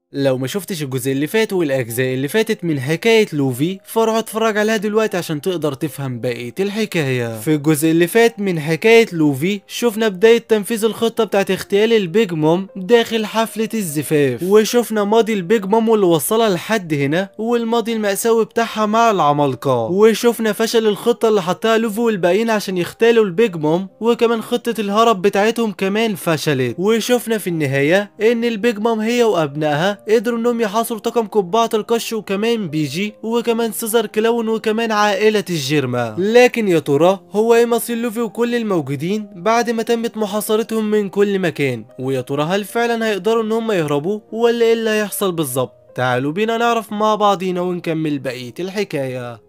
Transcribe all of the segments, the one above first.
لو ما شفتش الجزء اللي فات والاجزاء اللي فاتت من حكاية لوفي فروح اتفرج عليها دلوقتي عشان تقدر تفهم بقية الحكاية في الجزء اللي فات من حكاية لوفي شفنا بداية تنفيذ الخطة بتاعت اغتيال البيج موم داخل حفلة الزفاف وشفنا ماضي البيج موم واللي وصلها لحد هنا والماضي المأساوي بتاعها مع العمالقة وشفنا فشل الخطة اللي حطها لوفي والباقيين عشان يغتالوا البيج موم وكمان خطة الهرب بتاعتهم كمان فشلت وشفنا في النهاية ان البيج موم هي وابنائها قدروا انهم يحاصروا طاقم قبعة القش وكمان بيجي وكمان سيزر كلاون وكمان عائلة الجيرما لكن يا ترى هو ايه مصير لوفي وكل الموجودين بعد ما تمت محاصرتهم من كل مكان ويا ترى هل فعلا هيقدروا ان هم يهربوا ولا ايه اللي هيحصل بالظبط تعالوا بينا نعرف مع بعضينا ونكمل بقية الحكاية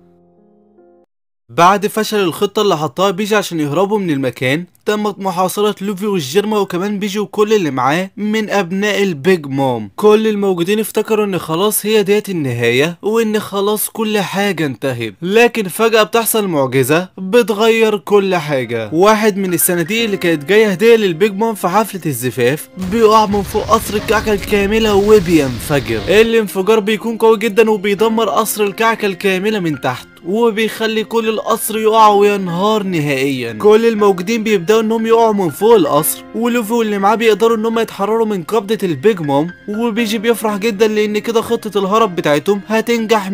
بعد فشل الخطة اللي حطها بيجي عشان يهربوا من المكان تمت محاصرة لوفي والجيرما وكمان بيجي وكل اللي معاه من أبناء البيج موم كل الموجودين افتكروا إن خلاص هي ديت النهاية وإن خلاص كل حاجة انتهت لكن فجأة بتحصل معجزة بتغير كل حاجة واحد من الصناديق اللي كانت جاية هدية للبيج موم في حفلة الزفاف بيقع من فوق قصر الكعكة الكاملة وبينفجر الانفجار بيكون قوي جدا وبيدمر قصر الكعكة الكاملة من تحت وبيخلي كل القصر يقع وينهار نهائيا كل الموجودين بيبداوا انهم يقعوا من فوق القصر ولوفي واللي معاه بيقدروا انهم يتحرروا من قبضة البيج موم وبيجي بيفرح جدا لان كده خطة الهرب بتاعتهم هتنجح 100%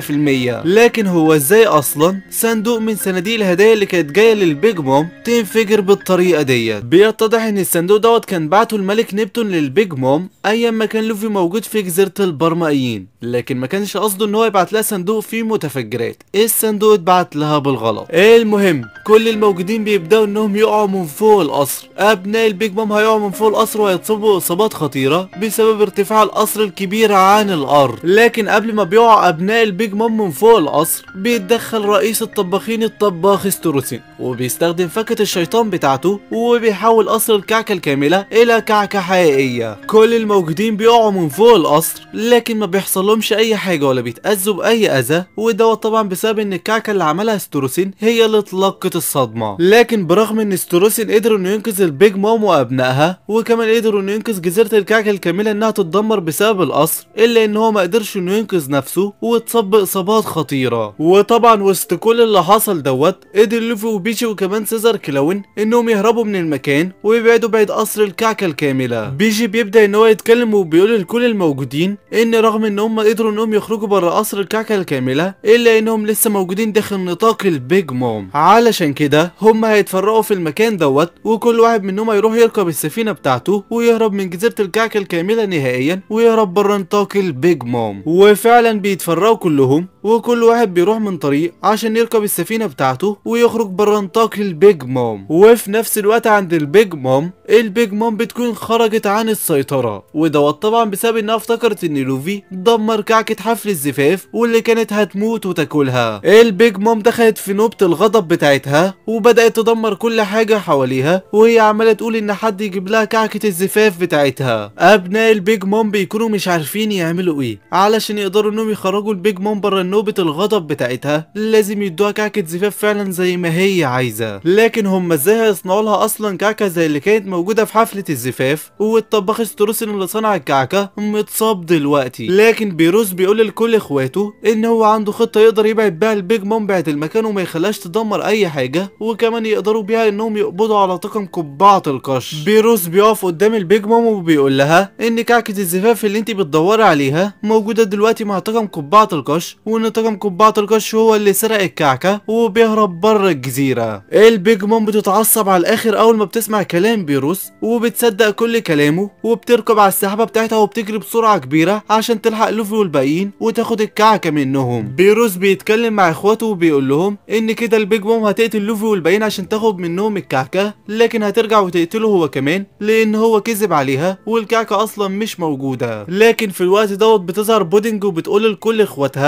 لكن هو ازاي اصلا صندوق من صناديق الهدايا اللي كانت جاية للبيج موم تنفجر بالطريقة ديت بيتضح ان الصندوق دوت كان بعته الملك نبتون للبيج موم ايام ما كان لوفي موجود في جزيرة البرمائيين لكن ما كانش قصده ان هو يبعت لها صندوق فيه متفجرات الصندوق اتبعت لها بالغلط المهم كل الموجودين بيبداوا انهم يقعوا من فوق القصر ابناء البيج مام هيقعوا من فوق القصر وهيتصابوا اصابات خطيره بسبب ارتفاع القصر الكبير عن الارض لكن قبل ما بيقعوا ابناء البيج مام من فوق القصر بيتدخل رئيس الطباخين الطباخ ستروسين وبيستخدم فكة الشيطان بتاعته وبيحول قصر الكعكة الكاملة الى كعكة حقيقية كل الموجودين بيقعوا من فوق القصر لكن ما بيحصلهمش اي حاجة ولا بيتأذوا باي اذى ودوت طبعا بسبب ان الكعكة اللي عملها ستروسين هي اللي اتلقت الصدمة لكن برغم ان ستروسين قدر انه ينقذ البيج مام وابنائها وكمان قدروا انه ينقذ جزيرة الكعكة الكاملة انها تتدمر بسبب القصر الا ان هو ما قدرش انه ينقذ نفسه واتصاب باصابات خطيرة وطبعا وسط كل اللي حصل دوت قدر لوفي وبيجي وكمان سيزر كلاون انهم يهربوا من المكان ويبعدوا بعيد قصر الكعكة الكاملة بيجي بيبدأ ان هو يتكلم وبيقول لكل الموجودين ان رغم ان هم قدروا انهم يخرجوا بره قصر الكعكة الكاملة الا انهم لسه موجودين داخل نطاق البيج موم علشان كده هم هيتفرقوا في المكان دوت وكل واحد منهم هيروح يركب السفينة بتاعته ويهرب من جزيرة الكعكة الكاملة نهائيا ويهرب بره نطاق البيج موم وفعلا بيتفرقوا كلهم وكل واحد بيروح من طريق عشان يركب السفينة بتاعته ويخرج بره نطاق البيج موم وفي نفس الوقت عند البيج موم البيج موم بتكون خرجت عن السيطرة ودوت طبعا بسبب انها افتكرت ان لوفي دمر كعكة حفل الزفاف واللي كانت هتموت وتاكلها البيج موم دخلت في نوبة الغضب بتاعتها وبدأت تدمر كل حاجة حواليها وهي عمالة تقول ان حد يجيب لها كعكة الزفاف بتاعتها ابناء البيج موم بيكونوا مش عارفين يعملوا ايه علشان يقدروا انهم يخرجوا البيج موم بره نوبة الغضب بتاعتها لازم يدوها كعكة زفاف فعلا زي ما هي عايزة لكن هم ازاي هيصنعوا لها اصلا كعكة زي اللي كانت موجودة في حفلة الزفاف والطباخ ستروسن اللي صنع الكعكة متصاب دلوقتي لكن بيروز بيقول لكل اخواته ان هو عنده خطة يقدر يبعد بيها البيج موم بعد المكان وما يخليهاش تدمر اي حاجة وكمان يقدروا بيها انهم يقبضوا على طاقم قبعة القش بيروز بيقف قدام البيج موم وبيقول لها ان كعكة الزفاف اللي انت بتدوري عليها موجودة دلوقتي مع طاقم قبعة القش وان طاقم قبعة القش هو اللي سرق الكعكة وبيهرب بره الجزيرة البيج موم بتتعصب على الاخر اول ما بتسمع كلام بيروز وبتصدق كل كلامه وبتركب على السحابة بتاعتها وبتجري بسرعة كبيرة عشان تلحق لوفي والباقيين وتاخد الكعكة منهم بيروز بيتكلم مع اخواته وبيقول لهم ان كده البيج موم هتقتل لوفي والباقيين عشان تاخد منهم الكعكة لكن هترجع وتقتله هو كمان لان هو كذب عليها والكعكة اصلا مش موجودة لكن في الوقت دوت بتظهر بودنج وبتقول لكل اخواتها ان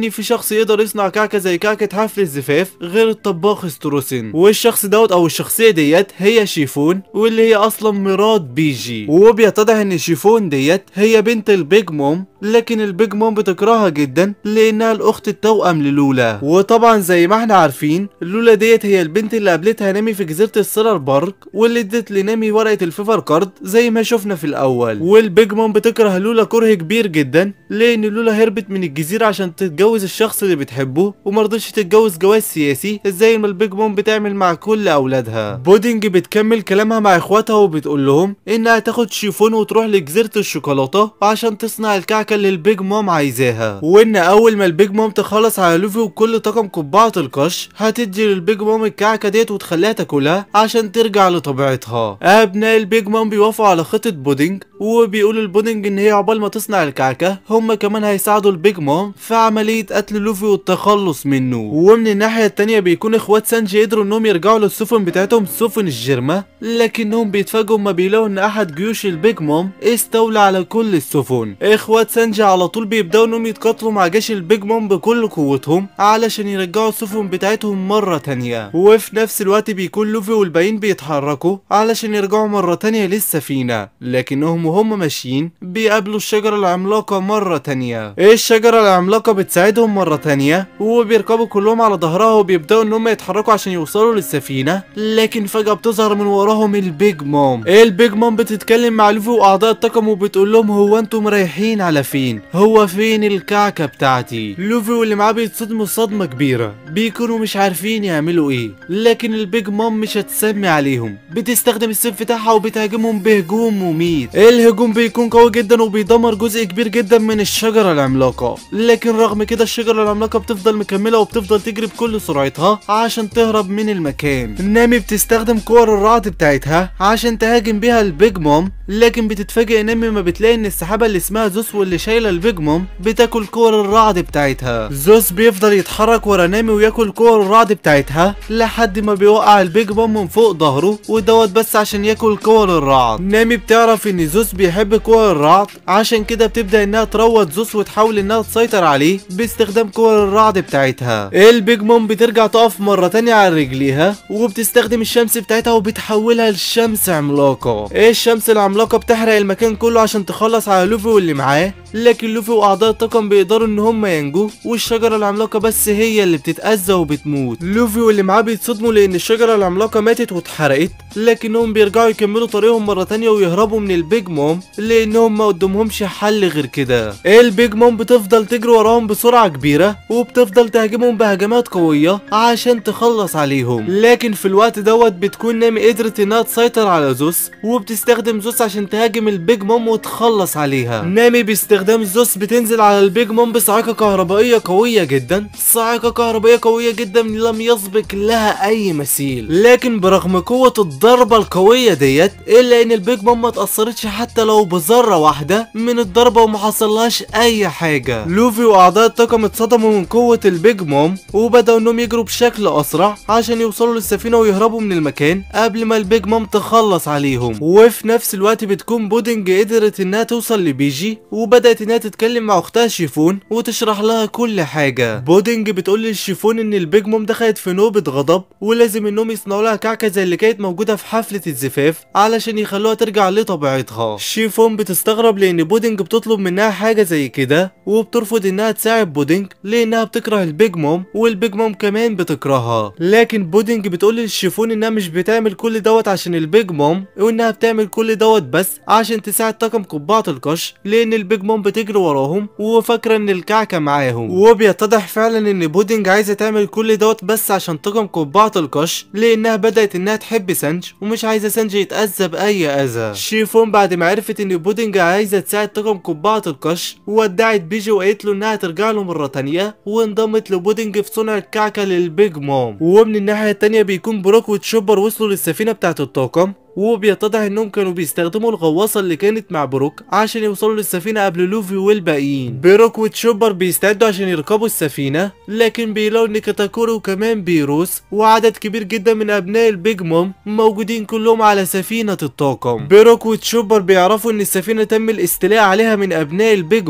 ان في شخص يقدر يصنع كعكه زي كعكه حفل الزفاف غير الطباخ ستروسن والشخص دوت او الشخصيه ديت هي شيفون واللي هي اصلا مرات بيجي وبيتضح ان شيفون ديت هي بنت البيج موم لكن البيج موم بتكرهها جدا لانها الاخت التوأم للولا وطبعا زي ما احنا عارفين لولا ديت هي البنت اللي قابلتها نامي في جزيره السيلر بارك واللي ادت لنامي ورقه الفيفر كارد زي ما شفنا في الاول والبيج موم بتكره لولا كره كبير جدا لان لولا هربت من الجزيره عشان تتجوز الشخص اللي بتحبه ومرضتش تتجوز جواز سياسي زي ما البيج موم بتعمل مع كل اولادها بودنج بتكمل كلامها مع اخواتها وبتقول لهم انها تاخد شيفون وتروح لجزيره الشوكولاته عشان تصنع الكعكه اللي البيج موم عايزاها وان اول ما البيج موم تخلص على لوفي وكل طاقم قبعه القش هتدي للبيج موم الكعكه ديت وتخليها تاكلها عشان ترجع لطبيعتها ابناء البيج موم بيوافقوا على خطه بودنج وبيقولوا البودنج ان هي عقبال ما تصنع الكعكه هم كمان هيساعدوا البيج موم في عمليه قتل لوفي والتخلص منه ومن الناحيه التانيه بيكون اخوات سانجي قدروا انهم يرجعوا للسفن بتاعتهم سفن الجرمه لكنهم بيتفاجئوا اما بيلاقوا ان احد جيوش البيج موم استولى على كل السفن اخوات سانجي على طول بيبداوا انهم يتقاتلوا مع جيش البيج موم بكل قوتهم علشان يرجعوا السفن بتاعتهم مره تانيه وفي نفس الوقت بيكون لوفي والباقيين بيتحركوا علشان يرجعوا مره تانيه للسفينه لكنهم وهم ماشيين بيقابلوا الشجره العملاقه مره تانيه الشجره العملاقه بتساعدهم مره تانيه وبيركبوا كلهم على ظهرها وبيبداوا ان هم يتحركوا عشان يوصلوا للسفينه لكن فجاه بتظهر من وراهم البيج موم البيج موم بتتكلم مع لوفي واعضاء الطاقم وبتقول لهم هو انتم رايحين على فين هو فين الكعكه بتاعتي لوفي واللي معاه بيتصدموا صدمه كبيره بيكونوا مش عارفين يعملوا ايه لكن البيج موم مش هتسمي عليهم بتستخدم السيف بتاعها وبتهاجمهم بهجوم مميت الهجوم بيكون قوي جدا وبيدمر جزء كبير جدا من الشجره العملاقه لكن رغم كده الشجره العملاقه بتفضل مكمله وبتفضل تجري بكل سرعتها عشان تهرب من المكان نامي بتستخدم كور الرعد بتاعتها عشان تهاجم بيها البيج موم لكن بتتفاجئ نامي ما بتلاقي ان السحابه اللي اسمها زوس واللي شايله البيج موم بتاكل كور الرعد بتاعتها زوس بيفضل يتحرك ورا نامي وياكل كور الرعد بتاعتها لحد ما بيوقع البيج موم من فوق ظهره ودوت بس عشان ياكل كور الرعد نامي بتعرف ان زوس بيحب كور الرعد عشان كده بتبدا انها تروض زوس وتحاول انها تسيطر عليه باستخدام كور الرعد بتاعتها البيج موم بترجع تقف مره تانية على رجليها وبتستخدم الشمس بتاعتها وبتحولها لشمس عملاقه الشمس العملاقه بتحرق المكان كله عشان تخلص على لوفي واللي معاه لكن لوفي واعضاء الطاقم بيقدروا ان هم ينجوا والشجره العملاقه بس هي اللي بتتاذى وبتموت لوفي واللي معاه بيتصدموا لان الشجره العملاقه ماتت واتحرقت لكنهم بيرجعوا يكملوا طريقهم مره تانية ويهربوا من البيج موم لانهم ما قدامهمش حل غير كده البيج موم بتفضل تجري وراهم بسرعه كبيره وبتفضل تهاجمهم بهجمات قويه عشان تخلص عليهم لكن في الوقت دوت بتكون نامي قدرت انها تسيطر على زوس وبتستخدم زوس عشان تهاجم البيج موم وتخلص عليها نامي باستخدام زوس بتنزل على البيج موم بصاعقه كهربائيه قويه جدا صاعقه كهربائيه قويه جدا لم يسبق لها اي مثيل لكن برغم قوه الضربه القويه ديت الا ان البيج موم ما اتاثرتش حتى لو بذره واحده من الضربه وما حصلهاش اي حاجه لوفي واعضاء الطاقم اتصدموا من قوه البيج موم وبداوا انهم يجروا بشكل اسرع عشان يوصلوا للسفينه ويهربوا من المكان قبل ما البيج موم تخلص عليهم وفي نفس الوقت بتكون بودنج قدرت انها توصل لبيجي وبدات انها تتكلم مع اختها شيفون وتشرح لها كل حاجه بودنج بتقول للشيفون ان البيج موم دخلت في نوبه غضب ولازم انهم يصنعوا لها كعكه زي اللي كانت موجوده في حفله الزفاف علشان يخلوها ترجع لطبيعتها شيفون بتستغرب لان بودنج بتطلب منها حاجه زي كده وبترفض انها تساعد بودنج لانها بتكره البيج موم والبيج موم كمان بتكرهها لكن بودنج بتقول للشيفون انها مش بتعمل كل دوت عشان البيج موم وانها بتعمل كل دوت بس عشان تساعد طاقم قبعه القش لان البيج موم بتجري وراهم وفاكره ان الكعكه معاهم وبيتضح فعلا ان بودنج عايزه تعمل كل دوت بس عشان طاقم قبعه القش لانها بدات انها تحب سانج ومش عايزه سانج يتاذى باي اذى شيفون بعد ما عرفت ان بودنج عايزه تساعد طاقم قبعه القش ودعت بيجي وقالت له انها ترجع له مره تانية وانضمت لبودنج في صنع الكعكه للبيج موم ومن الناحيه التانية بيكون بروك وتشوبر وصلوا للسفينه بتاعه الطاقم وبيتضح انهم كانوا بيستخدموا الغواصه اللي كانت مع بروك عشان يوصلوا للسفينه قبل لوفي والباقيين بروك وتشوبر بيستعدوا عشان يركبوا السفينه لكن بيلاقوا ان كاتاكوري وكمان بيروس وعدد كبير جدا من ابناء البيج موم موجودين كلهم على سفينه الطاقم بروك وتشوبر بيعرفوا ان السفينه تم الاستيلاء عليها من ابناء البيج موم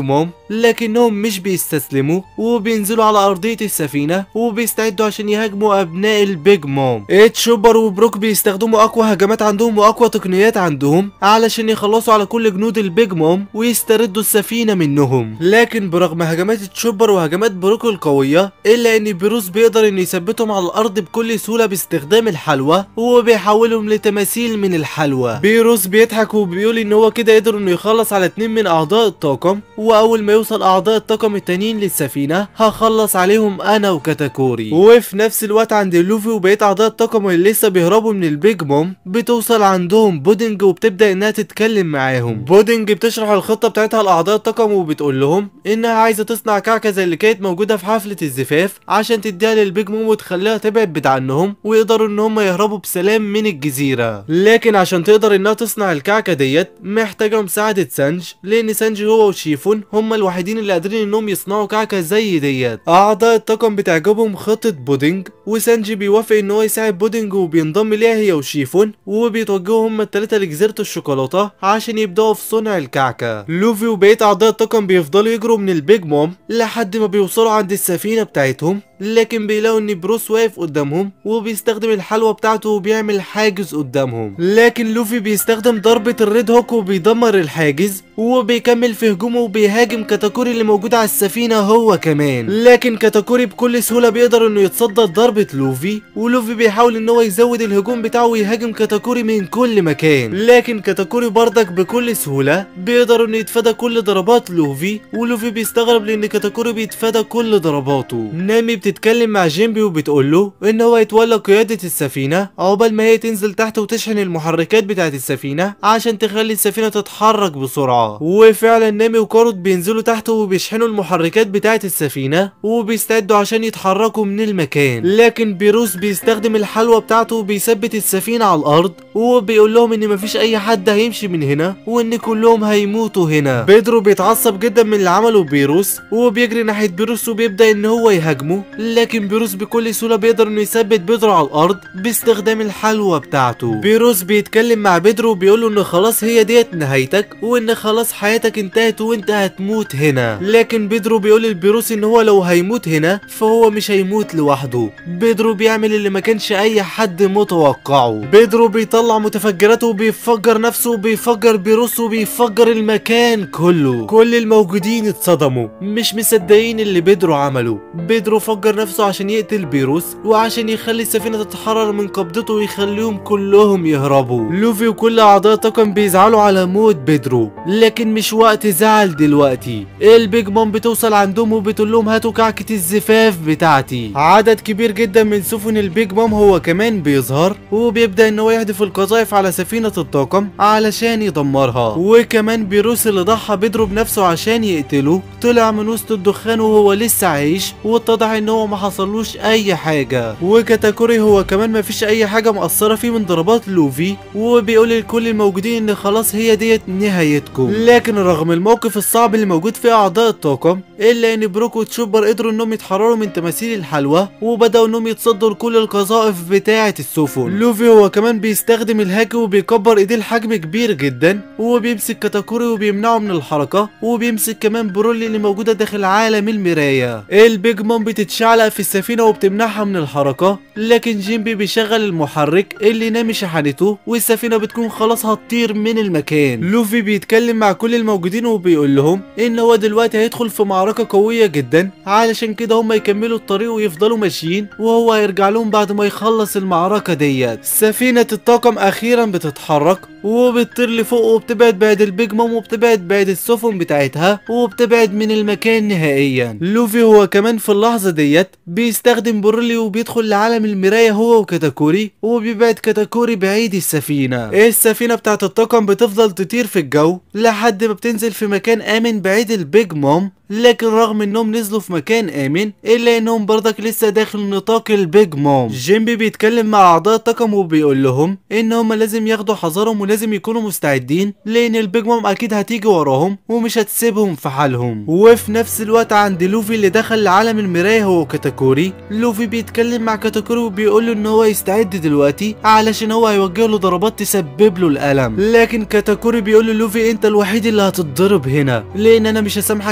لكنهم مش بيستسلموا وبينزلوا على ارضيه السفينه وبيستعدوا عشان يهاجموا ابناء البيج موم تشوبر وبروك بيستخدموا اقوى هجمات عندهم واقوى تقنيات عندهم علشان يخلصوا على كل جنود البيج موم ويستردوا السفينه منهم لكن برغم هجمات تشوبر وهجمات بروك القويه الا ان بيروس بيقدر انه يثبتهم على الارض بكل سهوله باستخدام الحلوى وبيحولهم لتماثيل من الحلوى بيروس بيضحك وبيقول ان هو كده قدر انه يخلص على اتنين من اعضاء الطاقم واول ما يوصل اعضاء الطاقم التانيين للسفينه هخلص عليهم انا وكاتاكوري وفي نفس الوقت عند لوفي وبقيه اعضاء الطاقم اللي لسه بيهربوا من البيج موم بتوصل عندهم بودنج وبتبدا انها تتكلم معاهم بودنج بتشرح الخطه بتاعتها لاعضاء الطاقم وبتقول لهم انها عايزه تصنع كعكه زي اللي كانت موجوده في حفله الزفاف عشان تديها للبيج موم وتخليها تبعد بعيد عنهم ويقدروا ان هم يهربوا بسلام من الجزيره لكن عشان تقدر انها تصنع الكعكه ديت محتاجه مساعده سانج لان سانج هو وشيفون هم الوحيدين اللي قادرين انهم يصنعوا كعكه زي ديت اعضاء الطاقم بتعجبهم خطه بودنج وسانجي بيوافق ان هو يساعد بودنج وبينضم ليها هي وشيفون وبيتوجهوا هما التلاته لجزيره الشوكولاته عشان يبداوا في صنع الكعكه لوفي وبقيه اعضاء الطاقم بيفضلوا يجروا من البيج موم لحد ما بيوصلوا عند السفينه بتاعتهم لكن بيلاقوا ان بروس واقف قدامهم وبيستخدم الحلوى بتاعته وبيعمل حاجز قدامهم لكن لوفي بيستخدم ضربة الريد هوك وبيدمر الحاجز وبيكمل في هجومه وبيهاجم كاتاكوري اللي موجود على السفينة هو كمان لكن كاتاكوري بكل سهولة بيقدر انه يتصدى لضربة لوفي ولوفي بيحاول ان هو يزود الهجوم بتاعه ويهاجم كاتاكوري من كل مكان لكن كاتاكوري بردك بكل سهولة بيقدر انه يتفادى كل ضربات لوفي ولوفي بيستغرب لان كاتاكوري بيتفادى كل ضرباته نامي بتتكلم مع جيمبي وبتقول له ان هو يتولى قيادة السفينة عقبال ما هي تنزل تحت وتشحن المحركات بتاعة السفينة عشان تخلي السفينة تتحرك بسرعة وفعلا نامي وكاروت بينزلوا تحت وبيشحنوا المحركات بتاعة السفينة وبيستعدوا عشان يتحركوا من المكان لكن بيروس بيستخدم الحلوى بتاعته وبيثبت السفينة على الارض وبيقول لهم ان مفيش اي حد هيمشي من هنا وان كلهم هيموتوا هنا بيدرو بيتعصب جدا من اللي عمله بيروس وبيجري ناحية بيروس وبيبدأ ان هو يهاجمه لكن بيروس بكل سهولة بيقدر انه يثبت بيدرو على الارض باستخدام الحلوى بتاعته بيروس بيتكلم مع بيدرو وبيقول له ان خلاص هي ديت نهايتك وان خلاص حياتك انتهت وانت هتموت هنا لكن بيدرو بيقول لبيروس ان هو لو هيموت هنا فهو مش هيموت لوحده بيدرو بيعمل اللي ما كانش اي حد متوقعه بيدرو بيطلع متفجراته وبيفجر نفسه وبيفجر بيروس وبيفجر المكان كله كل الموجودين اتصدموا مش مصدقين اللي بيدرو عمله بيدرو فجر نفسه عشان يقتل بيروس وعشان يخلي السفينة تتحرر من قبضته ويخليهم كلهم يهربوا لوفي وكل اعضاء الطاقم بيزعلوا على موت بيدرو لكن مش وقت زعل دلوقتي البيج مام بتوصل عندهم وبتقول لهم هاتوا كعكة الزفاف بتاعتي عدد كبير جدا من سفن البيج مام هو كمان بيظهر وبيبدأ ان هو يحدف القذائف على سفينة الطاقم علشان يدمرها وكمان بيروس اللي ضحى بيدرو بنفسه عشان يقتله طلع من وسط الدخان وهو لسه عايش واتضح ان هو ما حصلوش اي حاجة وكاتاكوري هو كمان ما فيش اي حاجة مأثرة فيه من ضربات لوفي وبيقول لكل الموجودين ان خلاص هي ديت نهايتكم لكن رغم الموقف الصعب اللي موجود فيه اعضاء الطاقم الا ان بروك وتشوبر قدروا انهم يتحرروا من تماثيل الحلوى وبداوا انهم يتصدوا لكل القذائف بتاعه السفن لوفي هو كمان بيستخدم الهاكي وبيكبر ايديه لحجم كبير جدا وبيمسك كاتاكوري وبيمنعه من الحركه وبيمسك كمان برولي اللي موجوده داخل عالم المرايه البيج مام بتتشعلق في السفينه وبتمنعها من الحركه لكن جيمبي بيشغل المحرك اللي نامي شحنته والسفينه بتكون خلاص هتطير من المكان لوفي بيتكلم مع كل الموجودين وبيقول لهم ان هو دلوقتي هيدخل في معركه قويه جدا علشان كده هم يكملوا الطريق ويفضلوا ماشيين وهو هيرجع لهم بعد ما يخلص المعركه ديت سفينه الطاقم اخيرا بتتحرك وبتطير لفوق وبتبعد بعد البيج مام وبتبعد بعد السفن بتاعتها وبتبعد من المكان نهائيا لوفي هو كمان في اللحظه ديت بيستخدم برولي وبيدخل لعالم المرايه هو وكاتاكوري وبيبعد كاتاكوري بعيد السفينه السفينه بتاعت الطاقم بتفضل تطير في الجو لحد ما بتنزل في مكان امن بعيد البيج مام لكن رغم انهم نزلوا في مكان امن الا انهم برضك لسه داخل نطاق البيج مام جيمبي بيتكلم مع اعضاء الطاقم وبيقول لهم ان هم لازم ياخدوا حذرهم ولازم يكونوا مستعدين لان البيج مام اكيد هتيجي وراهم ومش هتسيبهم في حالهم وفي نفس الوقت عند لوفي اللي دخل لعالم المرايه هو كاتاكوري لوفي بيتكلم مع كاتاكوري وبيقول له ان هو يستعد دلوقتي علشان هو هيوجه له ضربات تسبب له الالم لكن كاتاكوري بيقول له لوفي انت الوحيد اللي هتتضرب هنا لان انا مش هسامحك ابدا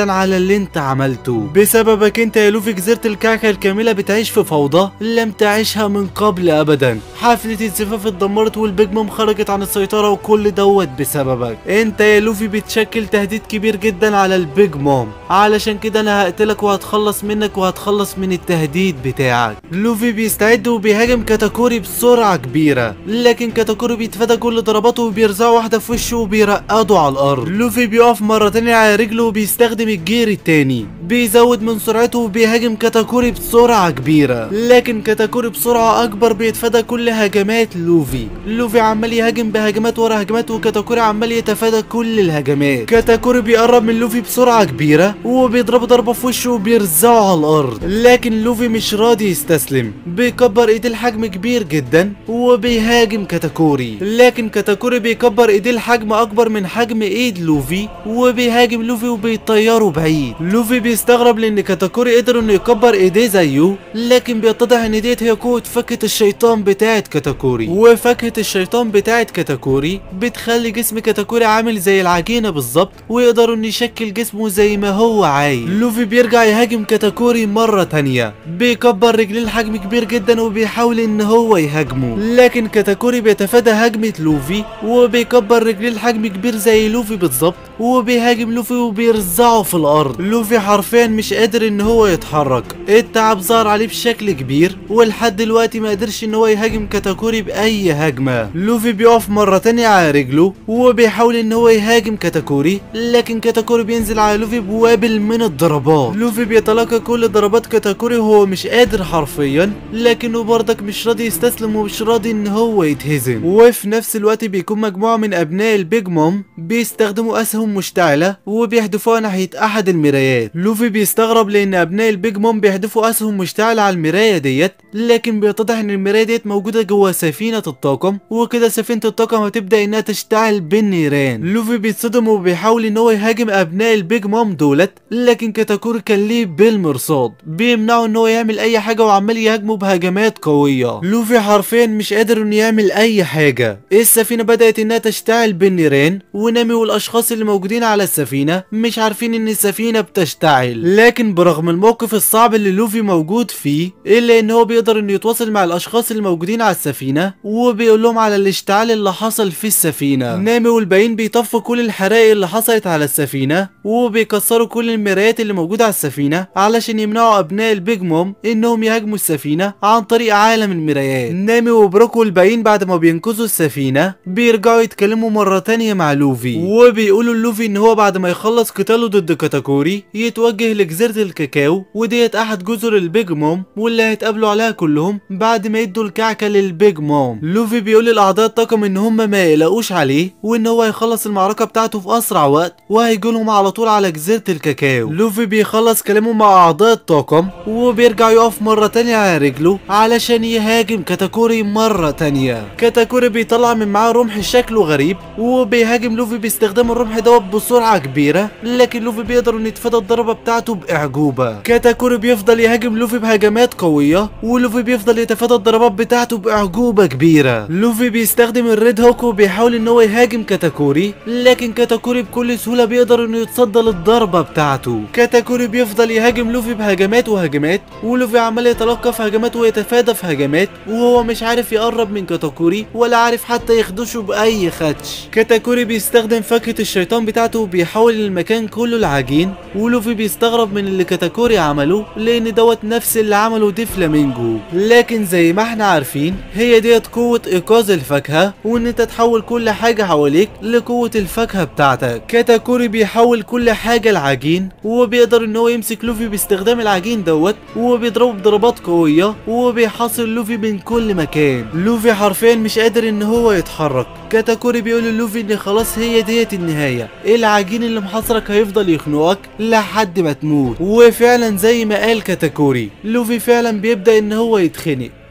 جدا على اللي انت عملته بسببك انت يا لوفي جزيرة الكعكة الكاملة بتعيش في فوضى لم تعيشها من قبل ابدا حفلة الزفاف اتدمرت والبيج مام خرجت عن السيطرة وكل دوت بسببك انت يا لوفي بتشكل تهديد كبير جدا على البيج مام علشان كده انا هقتلك وهتخلص منك وهتخلص من التهديد بتاعك لوفي بيستعد وبيهاجم كاتاكوري بسرعة كبيرة لكن كاتاكوري بيتفادى كل ضرباته وبيرزعه واحدة في وشه وبيرقده على الارض لوفي بيقف مرة تانية على رجله وبيستخدم الجير التاني بيزود من سرعته وبيهاجم كاتاكوري بسرعة كبيرة لكن كاتاكوري بسرعة اكبر بيتفادى كل هجمات لوفي لوفي عمال يهاجم بهجمات ورا هجمات وكاتاكوري عمال يتفادى كل الهجمات كاتاكوري بيقرب من لوفي بسرعة كبيرة وبيضربه ضربة في وشه وبيرزعه على الارض لكن لوفي مش راضي يستسلم بيكبر ايديه لحجم كبير جدا وبيهاجم كاتاكوري لكن كاتاكوري بيكبر ايديه لحجم اكبر من حجم ايد لوفي وبيهاجم لوفي وبيطيره بعيد لوفي بيستغرب لان كاتاكوري قدر انه يكبر ايديه زيه لكن بيتضح ان ديت هي قوة فكة الشيطان بتاعت كاتاكوري وفكة الشيطان بتاعت كاتاكوري بتخلي جسم كاتاكوري عامل زي العجينة بالظبط ويقدر انه يشكل جسمه زي ما هو عايز لوفي بيرجع يهاجم كاتاكوري مرة تانية بيكبر رجليه لحجم كبير جدا وبيحاول ان هو يهاجمه لكن كاتاكوري بيتفادى هجمة لوفي وبيكبر رجليه لحجم كبير زي لوفي بالظبط وبيهاجم لوفي وبيرزعه في الارض لوفي حرفيا مش قادر ان هو يتحرك التعب ظهر عليه بشكل كبير ولحد دلوقتي ما قدرش ان هو يهاجم كاتاكوري باي هجمه لوفي بيقف مره تانية على رجله وبيحاول ان هو يهاجم كاتاكوري لكن كاتاكوري بينزل على لوفي بوابل من الضربات لوفي بيتلقى كل ضربات كاتاكوري وهو مش قادر حرفيا لكنه برضك مش راضي يستسلم ومش راضي ان هو يتهزم وفي نفس الوقت بيكون مجموعه من ابناء البيج مام بيستخدموا اسهم مشتعله وبيحدفوها ناحيه احد المرايات لوفي بيستغرب لان ابناء البيج مام بيحدفوا اسهم مشتعله على المرايه ديت لكن بيتضح ان المرايه ديت موجوده جوه سفينه الطاقم وكده سفينه الطاقم هتبدا انها تشتعل بالنيران لوفي بيتصدم وبيحاول ان هو يهاجم ابناء البيج مام دولت لكن كاتاكوري كان ليه بالمرصاد بيمنعه ان هو يعمل اي حاجه وعمال يهاجمه بهجمات قويه لوفي حرفيا مش قادر انه يعمل اي حاجه السفينه بدات انها تشتعل بالنيران ونامي والاشخاص اللي موجودين على السفينه مش عارفين ان السفينه بتشتعل لكن برغم الموقف الصعب اللي لوفي موجود فيه الا ان هو بيقدر انه يتواصل مع الاشخاص اللي موجودين على السفينه وبيقول لهم على الاشتعال اللي حصل في السفينه نامي والباقيين بيطفوا كل الحرائق اللي حصلت على السفينه وبيكسروا كل المرايات اللي موجوده على السفينه علشان يمنعوا ابناء البيج موم انهم يهاجموا السفينه عن طريق عالم المرايات نامي وبروك والباقيين بعد ما بينقذوا السفينه بيرجعوا يتكلموا مره تانية مع لوفي وبيقولوا لوفي ان هو بعد ما يخلص قتاله ضد كاتاكوري يتوجه لجزيره الكاكاو وديت احد جزر البيج موم واللي هيتقابلوا عليها كلهم بعد ما يدوا الكعكه للبيج موم لوفي بيقول لاعضاء الطاقم ان هم ما يقلقوش عليه وان هو هيخلص المعركه بتاعته في اسرع وقت وهيجولهم على طول على جزيره الكاكاو لوفي بيخلص كلامه مع اعضاء الطاقم وبيرجع يقف مره تانية على رجله علشان يهاجم كاتاكوري مره تانية كاتاكوري بيطلع من معاه رمح شكله غريب وبيهاجم لوفي باستخدام الرمح دوت بسرعه كبيره لكن لوفي بيقدر انه يتفادى الضربه بتاعته باعجوبه كاتاكوري بيفضل يهاجم لوفي بهجمات قويه ولوفي بيفضل يتفادى الضربات بتاعته باعجوبه كبيره لوفي بيستخدم الريد هوك وبيحاول ان هو يهاجم كاتاكوري لكن كاتاكوري بكل سهوله بيقدر انه يتصدى للضربه بتاعته كاتاكوري بيفضل يهاجم لوفي بهجمات وهجمات ولوفي عمال يتلقى في هجمات ويتفادى في هجمات وهو مش عارف يقرب من كاتاكوري ولا عارف حتى يخدشه باي خدش كاتاكوري بيستخدم فكة الشيطان بتاعته وبيحول المكان كله لعجين ولوفي بيستغرب من اللي كاتاكوري عمله لان دوت نفس اللي عمله دي فلامينجو لكن زي ما احنا عارفين هي ديت قوة ايقاظ الفاكهة وان انت تحول كل حاجة حواليك لقوة الفاكهة بتاعتك كاتاكوري بيحول كل حاجة لعجين وبيقدر ان هو يمسك لوفي باستخدام العجين دوت وبيضربه بضربات قوية وبيحاصر لوفي من كل مكان لوفي حرفيا مش قادر ان هو يتحرك كاتاكوري بيقول للوفي ان خلاص هي ديت النهاية العجين اللي محاصرك هيفضل يخنقك لحد ما تموت وفعلا زي ما قال كاتاكوري لوفي فعلا بيبدأ ان هو يتخنق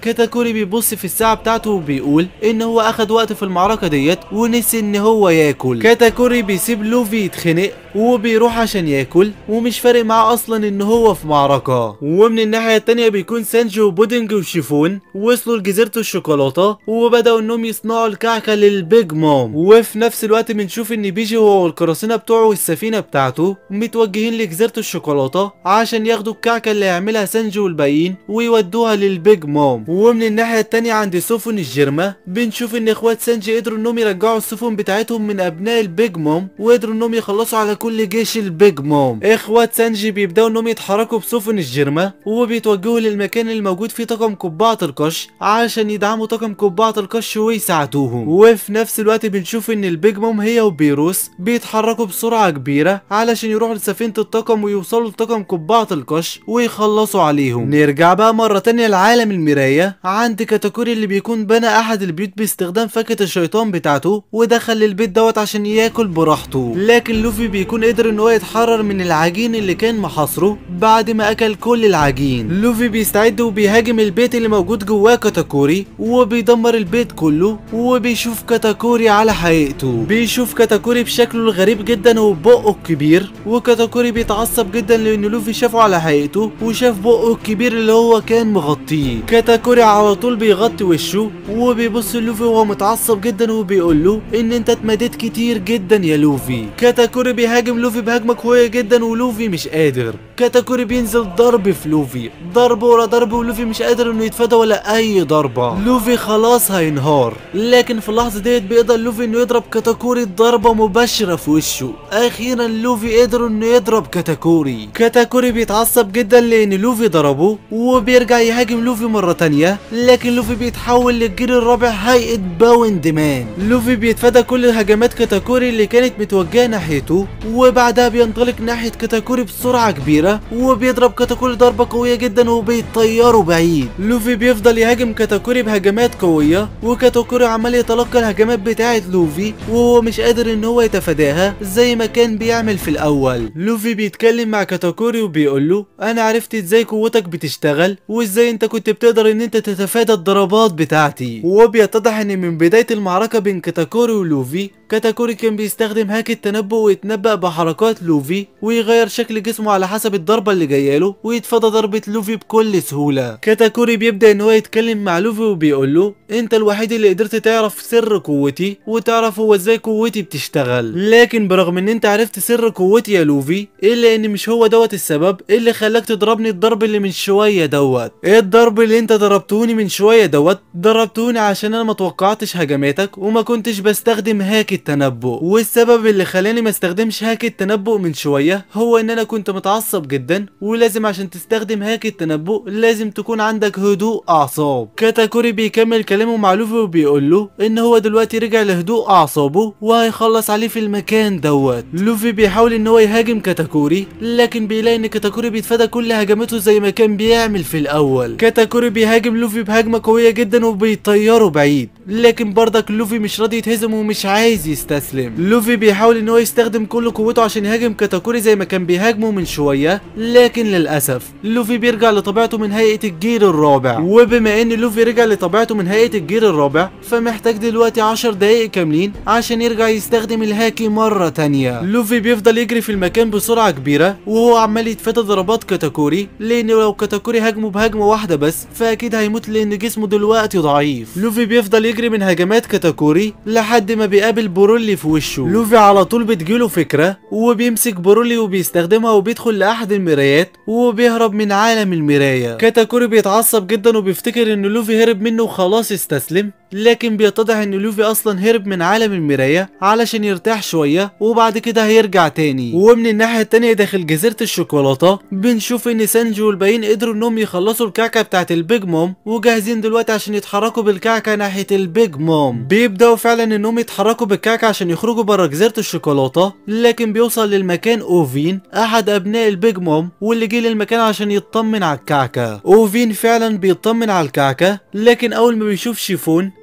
كاتاكوري بيبص في الساعة بتاعته وبيقول ان هو اخد وقت في المعركة ديت ونسي ان هو ياكل كاتاكوري بيسيب لوفي يتخنق وبيروح عشان ياكل ومش فارق معاه اصلا ان هو في معركة ومن الناحية التانية بيكون سانجي وبودنج وشيفون وصلوا لجزيرة الشوكولاتة وبدأوا انهم يصنعوا الكعكة للبيج مام وفي نفس الوقت بنشوف ان بيجي هو والقراصنة بتوعه والسفينة بتاعته متوجهين لجزيرة الشوكولاتة عشان ياخدوا الكعكة اللي هيعملها سانجي والباقيين ويودوها للبيج مام ومن الناحية التانية عند سفن الجرمة بنشوف ان اخوات سانجي قدروا انهم يرجعوا السفن بتاعتهم من ابناء البيج مام وقدروا انهم يخلصوا على كل جيش البيج مام اخوات سانجي بيبداوا انهم يتحركوا بسفن الجرمة وبيتوجهوا للمكان الموجود فيه طاقم قبعة القش عشان يدعموا طاقم قبعة القش ويساعدوهم وفي نفس الوقت بنشوف ان البيج مام هي وبيروس بيتحركوا بسرعة كبيرة علشان يروحوا لسفينة الطاقم ويوصلوا لطاقم قبعة القش ويخلصوا عليهم نرجع بقى مرة تانية لعالم المراية عند كاتاكوري اللي بيكون بنى احد البيوت باستخدام فاكهة الشيطان بتاعته ودخل البيت دوت عشان ياكل براحته لكن لوفي بيكون قدر ان هو يتحرر من العجين اللي كان محاصره بعد ما اكل كل العجين لوفي بيستعد وبيهاجم البيت اللي موجود جواه كاتاكوري وبيدمر البيت كله وبيشوف كاتاكوري على حقيقته بيشوف كاتاكوري بشكله الغريب جدا وبقه الكبير وكاتاكوري بيتعصب جدا لان لوفي شافه على حقيقته وشاف بقه الكبير اللي هو كان مغطيه كاتاكوري على طول بيغطي وشه وبيبص لوفي وهو متعصب جدا وبيقول له ان انت اتمديت كتير جدا يا لوفي كاتاكوري بيهاجم لوفي بهجمه قويه جدا ولوفي مش قادر كاتاكوري بينزل ضرب في لوفي ضرب ورا ضرب ولوفي مش قادر انه يتفادى ولا اي ضربه لوفي خلاص هينهار لكن في اللحظه ديت بيقدر لوفي انه يضرب كاتاكوري ضربه مباشره في وشه اخيرا لوفي قدر انه يضرب كاتاكوري كاتاكوري بيتعصب جدا لان لوفي ضربه وبيرجع يهاجم لوفي مره تانية لكن لوفي بيتحول للجيل الرابع هيئه باوند مان لوفي بيتفادى كل هجمات كاتاكوري اللي كانت متوجهه ناحيته وبعدها بينطلق ناحيه كاتاكوري بسرعه كبيره وبيضرب كاتاكوري ضربه قويه جدا وبيطيره بعيد لوفي بيفضل يهاجم كاتاكوري بهجمات قويه وكاتاكوري عمال يتلقى الهجمات بتاعه لوفي وهو مش قادر ان هو يتفاداها زي ما كان بيعمل في الاول لوفي بيتكلم مع كاتاكوري وبيقول له انا عرفت ازاي قوتك بتشتغل وازاي انت كنت بتقدر ان انت تتفادى الضربات بتاعتي وبيتضح ان من بدايه المعركه بين كاتاكوري ولوفي كاتاكوري كان بيستخدم هاك التنبؤ ويتنبأ بحركات لوفي ويغير شكل جسمه على حسب الضربة اللي جاياله ويتفادى ضربة لوفي بكل سهولة كاتاكوري بيبدأ ان هو يتكلم مع لوفي وبيقول له انت الوحيد اللي قدرت تعرف سر قوتي وتعرف هو ازاي قوتي بتشتغل لكن برغم ان انت عرفت سر قوتي يا لوفي الا ان مش هو دوت السبب اللي خلاك تضربني الضرب اللي من شوية دوت ايه الضرب اللي انت ضربتوني من شوية دوت ضربتوني عشان انا ما توقعتش هجماتك وما كنتش بستخدم هاك التنبؤ والسبب اللي خلاني ما استخدمش هاك التنبؤ من شوية هو ان انا كنت متعصب جدا ولازم عشان تستخدم هاك التنبؤ لازم تكون عندك هدوء اعصاب كاتاكوري بيكمل كلامه مع لوفي وبيقول له ان هو دلوقتي رجع لهدوء اعصابه وهيخلص عليه في المكان دوت لوفي بيحاول ان هو يهاجم كاتاكوري لكن بيلاقي ان كاتاكوري بيتفادى كل هجماته زي ما كان بيعمل في الاول كاتاكوري بيهاجم لوفي بهجمة قوية جدا وبيطيره بعيد لكن برضك لوفي مش راضي يتهزم ومش عايز يستسلم لوفي بيحاول ان هو يستخدم كل قوته عشان يهاجم كاتاكوري زي ما كان بيهاجمه من شويه لكن للاسف لوفي بيرجع لطبيعته من هيئه الجيل الرابع وبما ان لوفي رجع لطبيعته من هيئه الجيل الرابع فمحتاج دلوقتي 10 دقايق كاملين عشان يرجع يستخدم الهاكي مره تانية لوفي بيفضل يجري في المكان بسرعه كبيره وهو عمال يتفادى ضربات كاتاكوري لان لو كاتاكوري هاجمه بهجمه واحده بس فاكيد هيموت لان جسمه دلوقتي ضعيف لوفي بيفضل يجري من هجمات كاتاكوري لحد ما بيقابل بورولي في وشه لوفي على طول بتجيله فكره وبيمسك بورولي وبيستخدمها وبيدخل لاحد المرايات وبيهرب من عالم المرايه كاتاكوري بيتعصب جدا وبيفتكر ان لوفي هرب منه وخلاص استسلم لكن بيتضح ان لوفي اصلا هرب من عالم المرايه علشان يرتاح شويه وبعد كده هيرجع تاني ومن الناحيه التانيه داخل جزيره الشوكولاته بنشوف ان سانجي والباقيين قدروا انهم يخلصوا الكعكه بتاعت البيج موم وجاهزين دلوقتي عشان يتحركوا بالكعكه ناحيه البيج موم بيبداوا فعلا انهم يتحركوا بالكعكه عشان يخرجوا بره جزيره الشوكولاته لكن بيوصل للمكان اوفين احد ابناء البيج موم واللي جه للمكان عشان يطمن على الكعكه اوفين فعلا بيطمن على الكعكه لكن اول ما بيشوف شيفون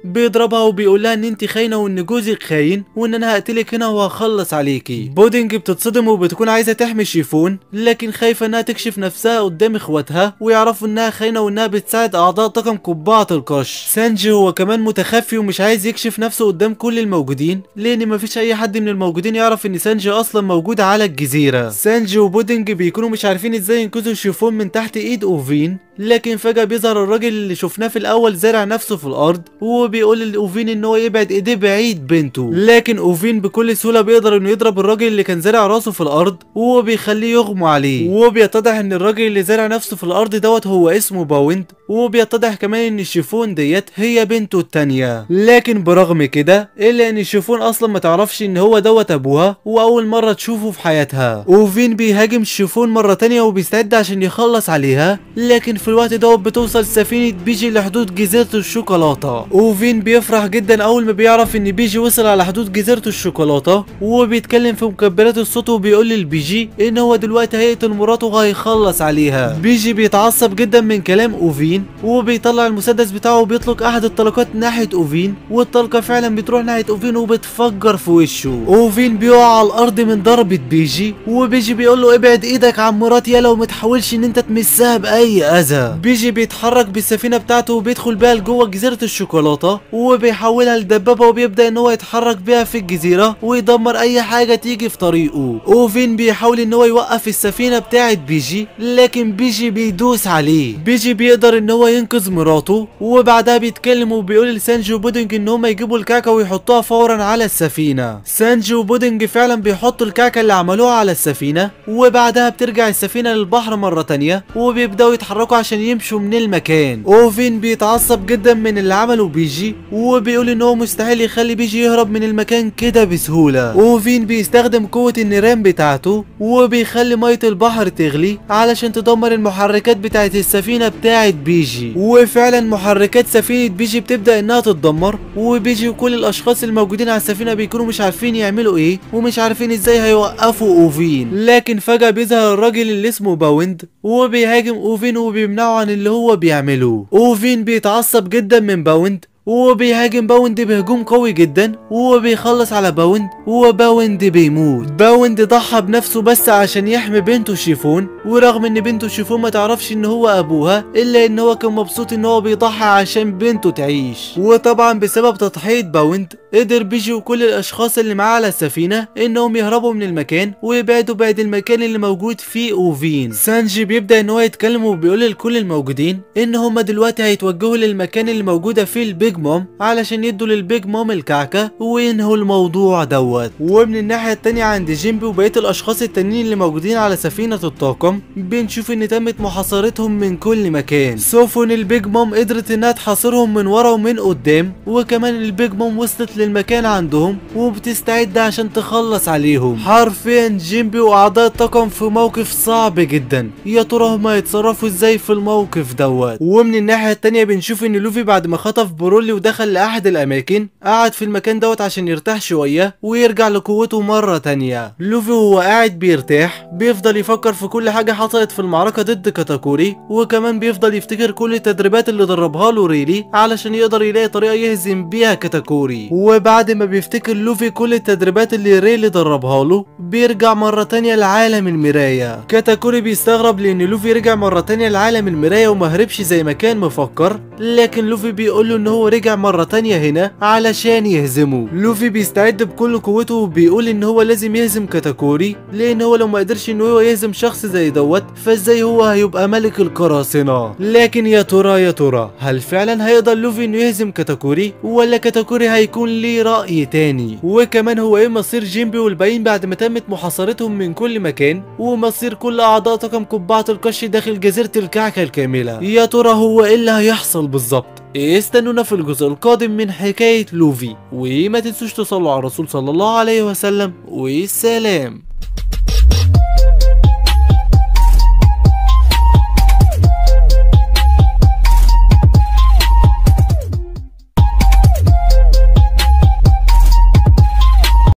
بيضربها وبيقول لها ان انت خاينه وان جوزك خاين وان انا هقتلك هنا وهخلص عليكي بودنج بتتصدم وبتكون عايزه تحمي شيفون لكن خايفه انها تكشف نفسها قدام اخواتها ويعرفوا انها خاينه وانها بتساعد اعضاء طاقم قبعه القش سانجي هو كمان متخفي ومش عايز يكشف نفسه قدام كل الموجودين لان مفيش اي حد من الموجودين يعرف ان سانجي اصلا موجود على الجزيره سانجي وبودنج بيكونوا مش عارفين ازاي ينقذوا شيفون من تحت ايد اوفين لكن فجأة بيظهر الراجل اللي شفناه في الأول زارع نفسه في الأرض وبيقول لأوفين إن هو يبعد إيديه بعيد بنته لكن أوفين بكل سهولة بيقدر إنه يضرب الراجل اللي كان زارع راسه في الأرض وبيخليه يغمى عليه وبيتضح إن الراجل اللي زارع نفسه في الأرض دوت هو اسمه باوند وبيتضح كمان إن الشيفون ديت هي بنته التانية لكن برغم كده إلا إن الشيفون أصلا ما تعرفش إن هو دوت أبوها وأول مرة تشوفه في حياتها أوفين بيهاجم الشيفون مرة تانية وبيستعد عشان يخلص عليها لكن في الوقت دوت بتوصل سفينة بيجي لحدود جزيرة الشوكولاتة اوفين بيفرح جدا اول ما بيعرف ان بيجي وصل على حدود جزيرة الشوكولاتة وبيتكلم في مكبرات الصوت وبيقول للبيجي ان هو دلوقتي هيقتل مراته وهيخلص عليها بيجي بيتعصب جدا من كلام اوفين وبيطلع المسدس بتاعه وبيطلق احد الطلقات ناحية اوفين والطلقة فعلا بتروح ناحية اوفين وبتفجر في وشه اوفين بيقع على الارض من ضربة بيجي وبيجي بيقول له ابعد ايدك عن مراتي يالا وما تحاولش ان انت تمسها باي اذى بيجي بيتحرك بالسفينه بتاعته وبيدخل بيها لجوه جزيره الشوكولاته وبيحولها لدبابه وبيبدا ان هو يتحرك بيها في الجزيره ويدمر اي حاجه تيجي في طريقه اوفين بيحاول ان هو يوقف السفينه بتاعه بيجي لكن بيجي بيدوس عليه بيجي بيقدر ان هو ينقذ مراته وبعدها بيتكلم وبيقول لسانجي وبودنج ان هم يجيبوا الكعكه ويحطوها فورا على السفينه سانجي وبودنج فعلا بيحطوا الكعكه اللي عملوها على السفينه وبعدها بترجع السفينه للبحر مره تانية وبيبداوا يتحركوا عشان يمشوا من المكان اوفين بيتعصب جدا من اللي عمله بيجي وبيقول ان هو مستحيل يخلي بيجي يهرب من المكان كده بسهوله اوفين بيستخدم قوه النيران بتاعته وبيخلي ميه البحر تغلي علشان تدمر المحركات بتاعه السفينه بتاعه بيجي وفعلا محركات سفينه بيجي بتبدا انها تتدمر وبيجي وكل الاشخاص الموجودين على السفينه بيكونوا مش عارفين يعملوا ايه ومش عارفين ازاي هيوقفوا اوفين لكن فجاه بيظهر الراجل اللي اسمه باوند وبيهاجم اوفين وبيمنعه عن اللي هو بيعمله اوفين بيتعصب جدا من باوند وبيهاجم باوند بهجوم قوي جدا وبيخلص على باوند وباوند بيموت باوند ضحى بنفسه بس عشان يحمي بنته شيفون ورغم ان بنته شيفون ما تعرفش ان هو ابوها الا ان هو كان مبسوط ان هو بيضحي عشان بنته تعيش وطبعا بسبب تضحية باوند قدر بيجي وكل الاشخاص اللي معاه على السفينة انهم يهربوا من المكان ويبعدوا بعد المكان اللي موجود فيه اوفين سانجي بيبدأ ان هو يتكلم وبيقول لكل الموجودين ان هما دلوقتي هيتوجهوا للمكان اللي موجودة فيه البيج مام علشان يدوا للبيج مام الكعكة وينهوا الموضوع دوت ومن الناحية التانية عند جيمبي وبقية الاشخاص التانيين اللي موجودين على سفينة الطاقم بنشوف ان تمت محاصرتهم من كل مكان سفن البيج مام قدرت انها تحاصرهم من ورا ومن قدام وكمان البيج مام وصلت للمكان عندهم وبتستعد عشان تخلص عليهم حرفيا جيمبي واعضاء الطاقم في موقف صعب جدا يا ترى هما يتصرفوا ازاي في الموقف دوت ومن الناحية التانية بنشوف ان لوفي بعد ما خطف برولي ودخل لأحد الأماكن قعد في المكان دوت عشان يرتاح شوية ويرجع لقوته مرة تانية لوفي وهو قاعد بيرتاح بيفضل يفكر في كل حاجة حصلت في المعركة ضد كاتاكوري وكمان بيفضل يفتكر كل التدريبات اللي دربها له ريلي علشان يقدر يلاقي طريقة يهزم بيها كاتاكوري وبعد ما بيفتكر لوفي كل التدريبات اللي ريلي دربها له بيرجع مرة تانية لعالم المراية كاتاكوري بيستغرب لأن لوفي رجع مرة تانية لعالم المراية ومهربش زي ما كان مفكر لكن لوفي بيقول له ان هو رجع مرة تانية هنا علشان يهزمه لوفي بيستعد بكل قوته وبيقول ان هو لازم يهزم كاتاكوري لان هو لو ما قدرش ان هو يهزم شخص زي دوت فازاي هو هيبقى ملك القراصنة لكن يا ترى يا ترى هل فعلا هيقدر لوفي انه يهزم كاتاكوري ولا كاتاكوري هيكون ليه رأي تاني وكمان هو ايه مصير جيمبي والباقيين بعد ما تمت محاصرتهم من كل مكان ومصير كل اعضاء طاقم قبعة القش داخل جزيرة الكعكة الكاملة يا ترى هو ايه اللي هيحصل بالظبط استنونا في الجزء القادم من حكاية لوفي وما تنسوش تصلوا على الرسول صلى الله عليه وسلم والسلام